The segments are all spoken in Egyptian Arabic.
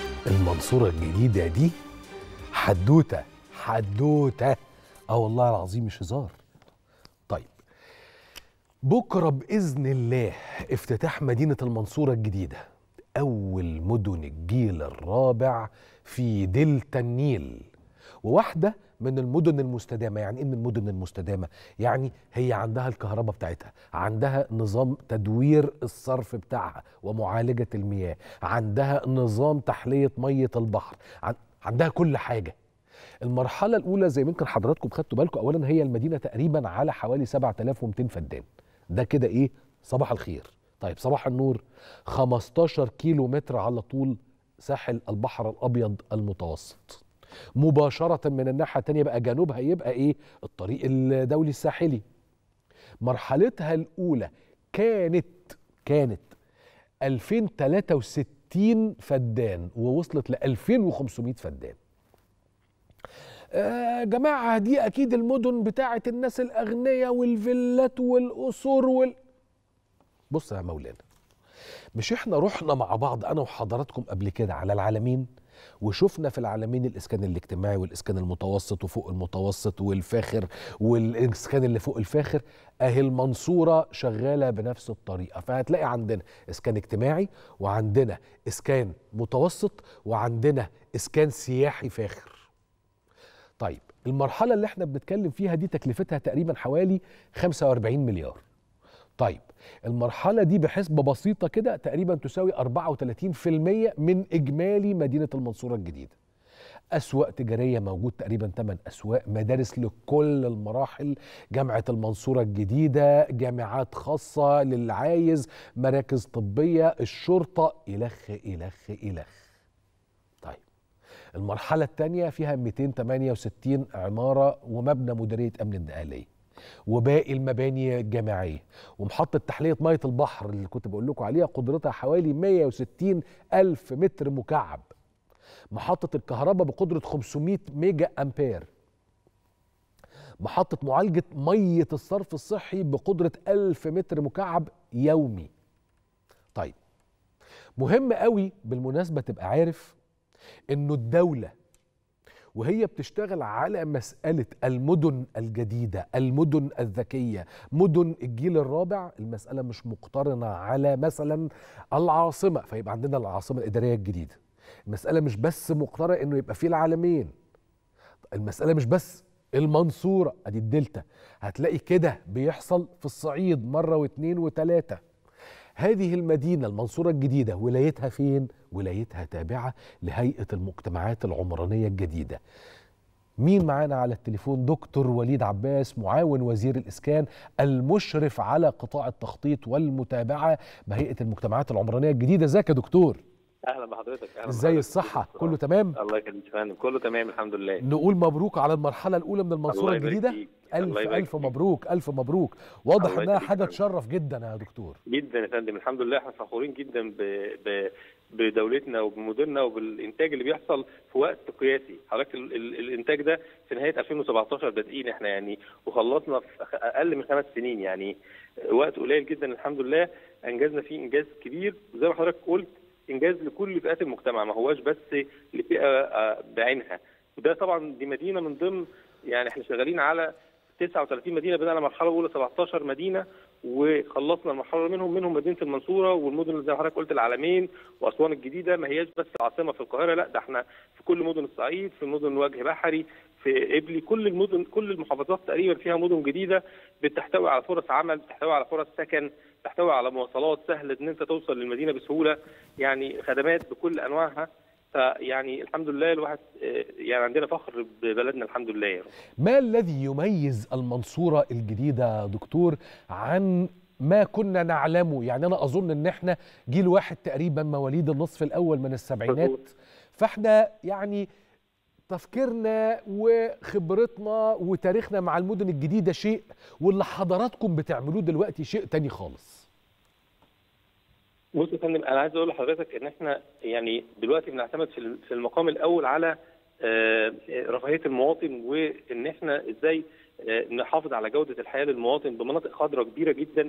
المنصورة الجديدة دي حدوتة حدوتة اه والله العظيم مش هزار طيب بكرة بإذن الله افتتاح مدينة المنصورة الجديدة أول مدن الجيل الرابع في دلتا النيل وواحدة من المدن المستدامة يعني إيه من المدن المستدامة؟ يعني هي عندها الكهرباء بتاعتها عندها نظام تدوير الصرف بتاعها ومعالجة المياه عندها نظام تحلية مية البحر عن- عندها كل حاجة المرحلة الأولى زي ما يمكن حضراتكم خدتوا بالكم أولا هي المدينة تقريبا على حوالي 7200 فدان ده كده إيه صباح الخير طيب صباح النور 15 كيلو متر على طول ساحل البحر الأبيض المتوسط مباشرة من الناحية التانية بقى جنوبها يبقى إيه الطريق الدولي الساحلي مرحلتها الأولى كانت كانت 2063 فدان ووصلت ل 2500 فدان آه جماعة دي أكيد المدن بتاعت الناس الأغنياء والفيلات والقصور وال بص يا مولانا مش احنا رحنا مع بعض أنا وحضراتكم قبل كده على العالمين وشفنا في العالمين الإسكان الاجتماعي والإسكان المتوسط وفوق المتوسط والفاخر والإسكان اللي فوق الفاخر أهي المنصورة شغالة بنفس الطريقة فهتلاقي عندنا إسكان اجتماعي وعندنا إسكان متوسط وعندنا إسكان سياحي فاخر طيب المرحلة اللي احنا بنتكلم فيها دي تكلفتها تقريبا حوالي 45 مليار طيب المرحلة دي بحسبة بسيطة كده تقريبا تساوي 34% من إجمالي مدينة المنصورة الجديدة أسواق تجارية موجود تقريبا 8 أسواق مدارس لكل المراحل جامعة المنصورة الجديدة جامعات خاصة للي عايز مراكز طبية الشرطة إلخ إلخ إلخ طيب المرحلة الثانية فيها 268 عمارة ومبنى مديرية أمن الدقهلية وباقي المباني الجامعية ومحطة تحلية مية البحر اللي كنت بقول لكم عليها قدرتها حوالي 160 ألف متر مكعب محطة الكهرباء بقدرة 500 ميجا أمبير محطة معالجة مية الصرف الصحي بقدرة 1000 متر مكعب يومي طيب مهم قوي بالمناسبة تبقى عارف انه الدولة وهي بتشتغل على مسألة المدن الجديدة المدن الذكية مدن الجيل الرابع المسألة مش مقترنة على مثلا العاصمة فيبقى عندنا العاصمة الإدارية الجديدة المسألة مش بس مقترنة انه يبقى فيه العالمين المسألة مش بس المنصورة ادي الدلتا هتلاقي كده بيحصل في الصعيد مرة واثنين وثلاثة هذه المدينة المنصورة الجديدة ولايتها فين؟ ولايتها تابعة لهيئة المجتمعات العمرانية الجديدة مين معانا على التليفون دكتور وليد عباس معاون وزير الإسكان المشرف على قطاع التخطيط والمتابعة بهيئة المجتمعات العمرانية الجديدة ازيك يا دكتور اهلا بحضرتك اهلا ازاي بحضرتك. الصحة كله تمام الله يخليك يا فندم كله تمام الحمد لله نقول مبروك على المرحلة الأولى من المنصورة الله يبارك الجديدة فيك. ألف الله يبارك ألف فيك. مبروك ألف مبروك واضح الله إنها يخليك حاجة يا فندم. تشرف جدا يا دكتور جدا يا فندم الحمد لله احنا فخورين جدا ب... ب... بدولتنا وبمدننا وبالانتاج اللي بيحصل في وقت قياسي حضرتك ال... ال... الانتاج ده في نهايه 2017 بادئين احنا يعني وخلصنا في أخ- اقل من خمس سنين يعني وقت قليل جدا الحمد لله انجزنا فيه انجاز كبير وزي ما حضرتك قلت انجاز لكل فئات المجتمع ما هواش بس لفئه آه، بعينها وده طبعا دي مدينه من ضمن يعني احنا شغالين على 39 مدينه بدانا مرحله اولى 17 مدينه وخلصنا المرحله منهم منهم مدينه المنصوره والمدن اللي زي ما حضرتك قلت العالمين واسوان الجديده ما هياش بس العاصمه في القاهره لا ده احنا في كل مدن الصعيد في مدن وجه بحري في ابلي كل المدن كل المحافظات تقريبا فيها مدن جديده بتحتوي على فرص عمل بتحتوي على فرص سكن تحتوي على مواصلات سهله ان انت توصل للمدينه بسهوله يعني خدمات بكل انواعها فيعني الحمد لله الواحد آه، يعني عندنا فخر ببلدنا الحمد لله يعني. ما الذي يميز المنصورة الجديدة يا دكتور عن ما كنا نعلمه يعني أنا أظن أن احنا جيل واحد تقريبا مواليد النصف الأول من السبعينات مظبوط. فاحنا يعني تفكيرنا وخبرتنا وتاريخنا مع المدن الجديدة شيء واللي حضراتكم بتعملوه دلوقتي شيء تاني خالص بص يا فندم انا عايز اقول لحضرتك ان احنا يعني دلوقتي بنعتمد في ال- في المقام الاول على آه، رفاهيه المواطن وان احنا ازاي آه، نحافظ على جوده الحياه للمواطن بمناطق خضراء كبيره جدا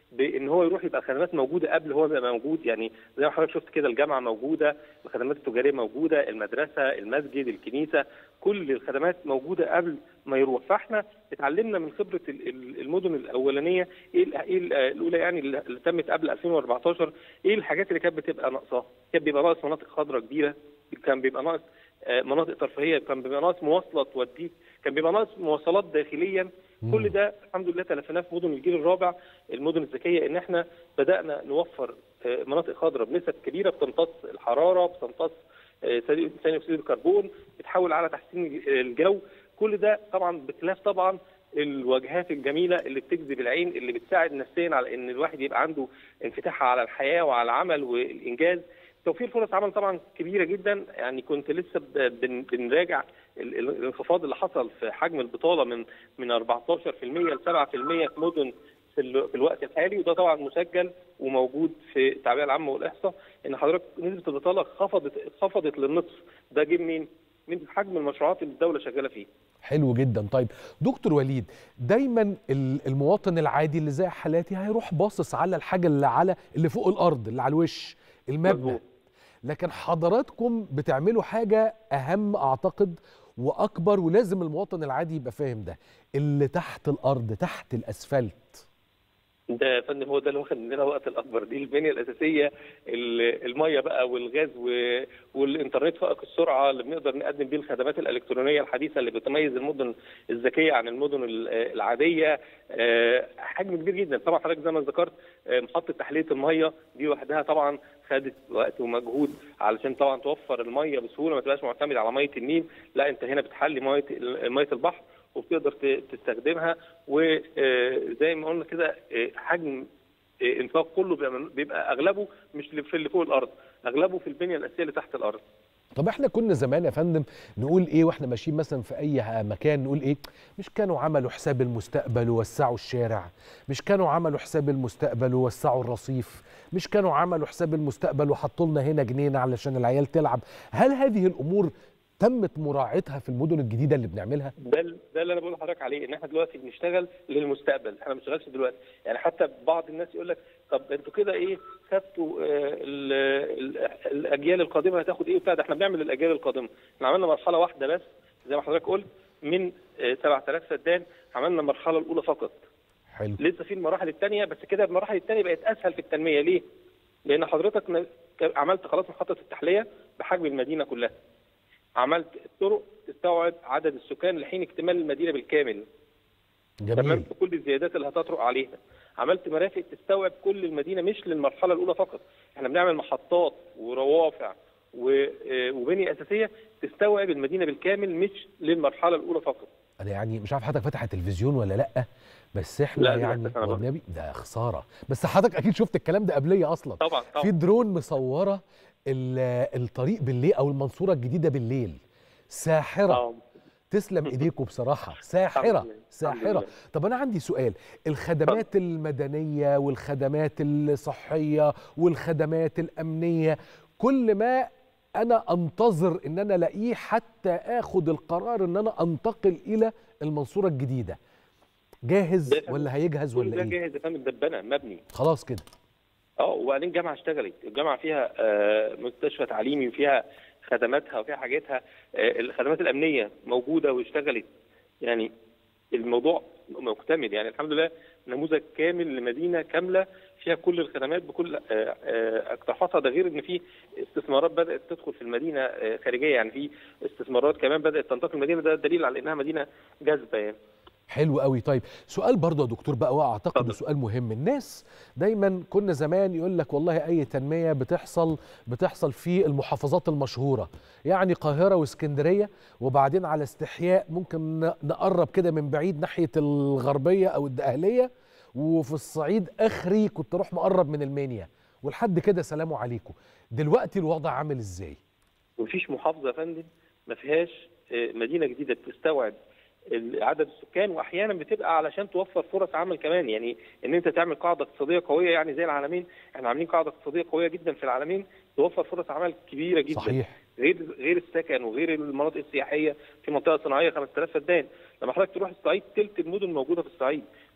بان هو يروح يبقى الخدمات موجوده قبل هو يبقى موجود يعني زي ما حضرتك شفت كده الجامعه موجوده الخدمات التجاريه موجوده المدرسه المسجد الكنيسه كل الخدمات موجوده قبل ما يروح فاحنا اتعلمنا من خبره ال- ال- المدن الاولانيه ايه ال- ايه ال- الاولى يعني اللي اللي تمت قبل 2014 ايه الحاجات اللي كانت بتبقى ناقصاها كان بيبقى ناقص مناطق خضراء كبيره كان بيبقى ناقص آه، مناطق ترفيهيه كان بيبقى ناقص مواصله توديك كان بيبقى ناقص مواصلات داخليا كل ده الحمد لله تلافيناه في مدن الجيل الرابع المدن الذكيه ان احنا بدانا نوفر آه، مناطق خضراء بنسب كبيره بتمتص الحراره بتمتص آه، ثاني ثاني اكسيد الكربون بتحاول على تحسين الجو كل ده طبعا بخلاف طبعا الواجهات الجميله اللي بتجذب العين اللي بتساعد نفسيا على ان الواحد يبقى عنده انفتاح على الحياه وعلى العمل والانجاز توفير فرص عمل طبعا كبيره جدا يعني كنت لسه ب- بن- بنراجع ال- ال- الانخفاض اللي حصل في حجم البطاله من من 14% ل 7% في مدن في ال- في الوقت الحالي وده طبعا مسجل وموجود في التعبئه العامه والاحصاء ان حضرتك نسبه البطاله خفضت خفضت للنصف ده جه منين؟ من حجم المشروعات اللي الدوله شغاله فيه. حلو جدا طيب دكتور وليد دايما ال- المواطن العادي اللي زي حالاتي هيروح باصص على الحاجه اللي على اللي فوق الارض اللي على الوش المبنى مظبوط. لكن حضراتكم بتعملوا حاجه اهم اعتقد واكبر ولازم المواطن العادي يبقى فاهم ده اللي تحت الارض تحت الاسفلت ده يا فندم هو ده اللي واخد مننا وقت الاكبر دي البنيه الاساسيه ال- الميه بقى والغاز و- والانترنت فائق السرعه اللي بنقدر نقدم بيه الخدمات الالكترونيه الحديثه اللي بتميز المدن الذكيه عن المدن ال- العاديه آه، حجم كبير جدا طبعا حضرتك زي ما ذكرت آه، محطه تحليه الميه دي وحدها طبعا خدت وقت ومجهود علشان طبعا توفر الميه بسهوله ما تبقاش معتمد على ميه النيل لا انت هنا بتحلي ميه ميه البحر وبتقدر ت- تستخدمها وزي ما قلنا كده آه، حجم آه، انفاق كله بيبقى من- بيبقى اغلبه مش في اللي فوق الارض اغلبه في البنيه الاساسيه اللي تحت الارض طب احنا كنا زمان يا فندم نقول ايه واحنا ماشيين مثلا في اي مكان نقول ايه مش كانوا عملوا حساب المستقبل ووسعوا الشارع مش كانوا عملوا حساب المستقبل ووسعوا الرصيف مش كانوا عملوا حساب المستقبل وحطوا لنا هنا جنينه علشان العيال تلعب هل هذه الامور تمت مراعاتها في المدن الجديده اللي بنعملها ده ال- ده اللي انا بقول لحضرتك عليه ان احنا دلوقتي بنشتغل للمستقبل احنا ما بنشتغلش دلوقتي يعني حتى بعض الناس يقول لك طب انتوا كده ايه خدتوا آه، ال- ال- الاجيال القادمه هتاخد ايه وبتاع ده احنا بنعمل الاجيال القادمه احنا عملنا مرحله واحده بس زي ما حضرتك قلت من آه، 7000 فدان عملنا المرحله الاولى فقط حلو لسه في المراحل الثانيه بس كده المراحل الثانيه بقت اسهل في التنميه ليه؟ لان حضرتك ن- عملت خلاص محطه التحليه بحجم المدينه كلها. عملت الطرق تستوعب عدد السكان لحين اكتمال المدينه بالكامل تمام جميل بكل الزيادات اللي هتطرق عليها. عملت مرافق تستوعب كل المدينه مش للمرحله الاولى فقط، احنا بنعمل محطات وروافع و- آه، وبنيه اساسيه تستوعب المدينه بالكامل مش للمرحله الاولى فقط. انا يعني مش عارف حضرتك فاتح التلفزيون ولا لا بس احنا لا، يعني للأسف أنا برضه. والنبي ده خساره بس حضرتك اكيد شفت الكلام ده قبليه اصلا طبعا طبعا في درون مصوره ال- الطريق بالليل او المنصوره الجديده بالليل ساحره آه. تسلم ايديكم بصراحه ساحره الحمد لله. الحمد ساحره لله. طب انا عندي سؤال الخدمات المدنيه والخدمات الصحيه والخدمات الامنيه كل ما انا انتظر ان انا الاقيه حتى اخد القرار ان انا انتقل الى المنصوره الجديده جاهز ده فندم. ولا هيجهز كل ولا ده ايه جاهز يا فندم ده اتبنى مبني خلاص كده اه وبعدين الجامعه اشتغلت الجامعه فيها آه، مستشفى تعليمي وفيها خدماتها وفيها حاجاتها آه، الخدمات الامنيه موجوده واشتغلت يعني الموضوع مكتمل يعني الحمد لله نموذج كامل لمدينه كامله فيها كل الخدمات بكل آه، آه، اقتراحاتها ده غير ان في استثمارات بدات تدخل في المدينه آه، خارجيه يعني في استثمارات كمان بدات تنتقل المدينه ده دليل على انها مدينه جاذبه يعني حلو قوي طيب سؤال برضه يا دكتور بقى واعتقد اتفضل. سؤال مهم الناس دايما كنا زمان يقول لك والله اي تنميه بتحصل بتحصل في المحافظات المشهوره يعني قاهره واسكندريه وبعدين على استحياء ممكن ن- نقرب كده من بعيد ناحيه الغربيه او الدقهليه وفي الصعيد اخري كنت اروح مقرب من المنيا ولحد كده سلام عليكم دلوقتي الوضع عامل ازاي مفيش محافظه يا فندم ما فيهاش آه، مدينه جديده بتستوعب ال- عدد السكان واحيانا بتبقى علشان توفر فرص عمل كمان يعني ان انت تعمل قاعده اقتصاديه قويه يعني زي العالمين احنا عاملين قاعده اقتصاديه قويه جدا في العالمين توفر فرص عمل كبيره جدا صحيح غير غير السكن وغير المناطق السياحيه في منطقه صناعيه 5000 فدان لما حضرتك تروح الصعيد تلت المدن موجوده في الصعيد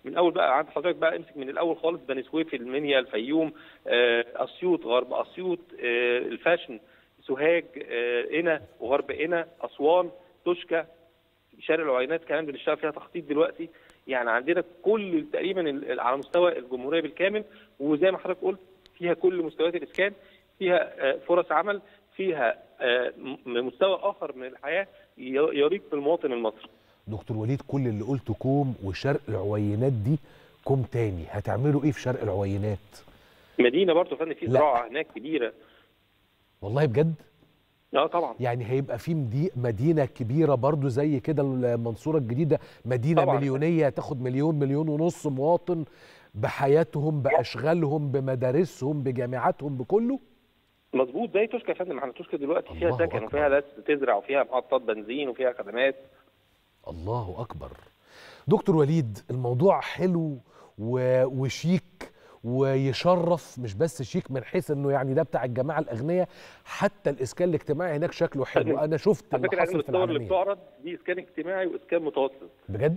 من اول بقى عند حضرتك بقى امسك من الاول خالص بني سويف المنيا الفيوم آه، اسيوط غرب اسيوط آه، الفاشن سوهاج آه، قنا وغرب قنا اسوان توشكا شارع العينات كمان بنشتغل فيها تخطيط دلوقتي يعني عندنا كل تقريبا ال- على مستوى الجمهوريه بالكامل وزي ما حضرتك قلت فيها كل مستويات الاسكان فيها آه، فرص عمل فيها آه، م- مستوى اخر من الحياه ي- يليق بالمواطن المصري دكتور وليد كل اللي قلته كوم وشرق العوينات دي كوم تاني هتعملوا ايه في شرق العوينات مدينه برضه يا فندم في لا. زراعه هناك كبيره والله بجد اه طبعا يعني هيبقى في مدي- مدينه كبيره برضو زي كده المنصوره الجديده مدينه طبعاً. مليونيه تاخد مليون مليون ونص مواطن بحياتهم باشغالهم بمدارسهم بجامعاتهم بكله مظبوط زي توشكا يا فندم احنا توشكا دلوقتي فيها الله سكن أكبر. وفيها ناس بتزرع وفيها محطات بنزين وفيها خدمات الله اكبر دكتور وليد الموضوع حلو و... وشيك ويشرف مش بس شيك من حيث انه يعني ده بتاع الجماعه الاغنياء حتى الاسكان الاجتماعي هناك شكله حلو انا شفت على اللي فكره يعني حصل في الصور اللي العالميه بتعرض دي اسكان اجتماعي واسكان متوسط بجد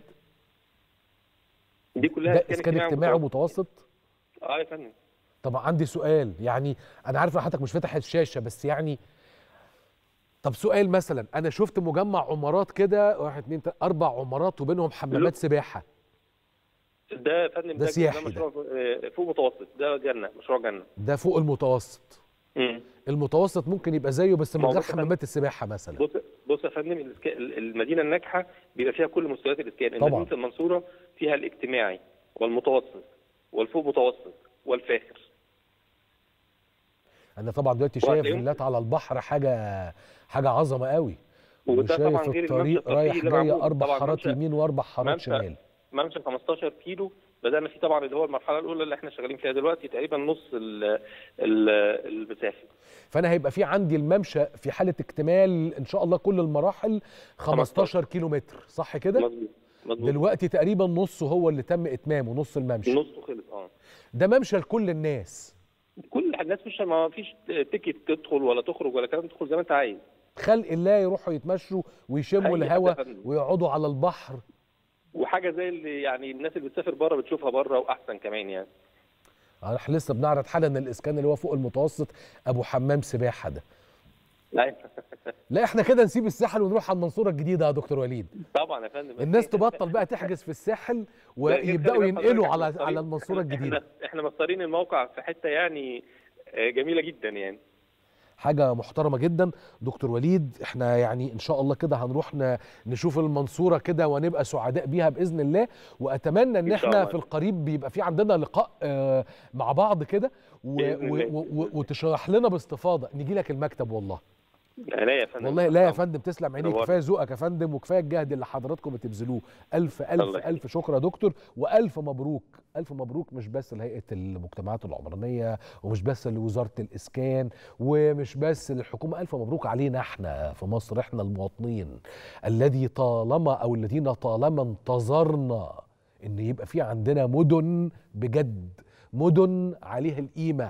دي كلها ده اسكان اجتماعي ومتوسط. ومتوسط اه يا فندم طب عندي سؤال يعني انا عارف ان حضرتك مش فاتح الشاشه بس يعني طب سؤال مثلا انا شفت مجمع عمارات كده واحد اتنين تلاته اربع عمارات وبينهم حمامات سباحه ده يا فندم ده سياحي ده. مشروع آه، فوق متوسط ده جنه مشروع جنه ده فوق المتوسط مم. المتوسط ممكن يبقى زيه بس من ما هو غير بص يا فندم. حمامات السباحه مثلا بص بص يا فندم الإسكا- المدينه الناجحه بيبقى فيها كل مستويات الاسكان طبعاً. مدينه المنصوره فيها الاجتماعي والمتوسط والفوق متوسط والفاخر انا طبعا دلوقتي شايف وهتلاقيهم- فيلات على البحر حاجه حاجه عظمه قوي وده طبعاً وشايف غير الممشى الطريق الترفيهي رايح اللي جاي معمول. اربع طبعاً حارات ممشى- يمين واربع حارات ممشى- شمال ممشى 15 كيلو بدانا فيه طبعا اللي هو المرحله الاولى اللي احنا شغالين فيها دلوقتي تقريبا نص ال ال المسافه فانا هيبقى في عندي الممشى في حاله اكتمال ان شاء الله كل المراحل 15 كيلو متر صح كده مظبوط مظبوط دلوقتي تقريبا نصه هو اللي تم اتمامه نص الممشى نصه خلص اه ده ممشى لكل الناس كل الناس مش ما فيش تيكت تدخل ولا تخرج ولا كلام تدخل زي ما انت عايز خلق الله يروحوا يتمشوا ويشموا أي حد الهواء يا فندم. ويقعدوا على البحر وحاجه زي اللي يعني الناس اللي بتسافر بره بتشوفها بره واحسن كمان يعني احنا لسه بنعرض حالا الاسكان اللي هو فوق المتوسط ابو حمام سباحه ده لا لا احنا كده نسيب الساحل ونروح على المنصوره الجديده يا دكتور وليد طبعا يا فندم الناس تبطل بقى تحجز في الساحل ويبداوا ينقلوا على على المنصوره الجديده احنا احنا مختارين الموقع في حته يعني آه، جميله جدا يعني حاجه محترمه جدا دكتور وليد احنا يعني ان شاء الله كده هنروح ن- نشوف المنصوره كده ونبقى سعداء بيها باذن الله واتمنى ان إن شاء احنا الله. في القريب بيبقى في عندنا لقاء آه، مع بعض كده و- بإذن و- الله. و- و- وتشرح لنا باستفاضه نيجي لك المكتب والله لا يا فندم والله لا يا فندم تسلم عينيك نورت. كفايه ذوقك يا فندم وكفايه الجهد اللي حضراتكم بتبذلوه الف الف الله يخليك. الف شكر يا دكتور والف مبروك الف مبروك مش بس لهيئه المجتمعات العمرانيه ومش بس لوزاره الاسكان ومش بس للحكومه الف مبروك علينا احنا في مصر احنا المواطنين الذي طالما او الذين طالما انتظرنا ان يبقى في عندنا مدن بجد مدن عليها القيمه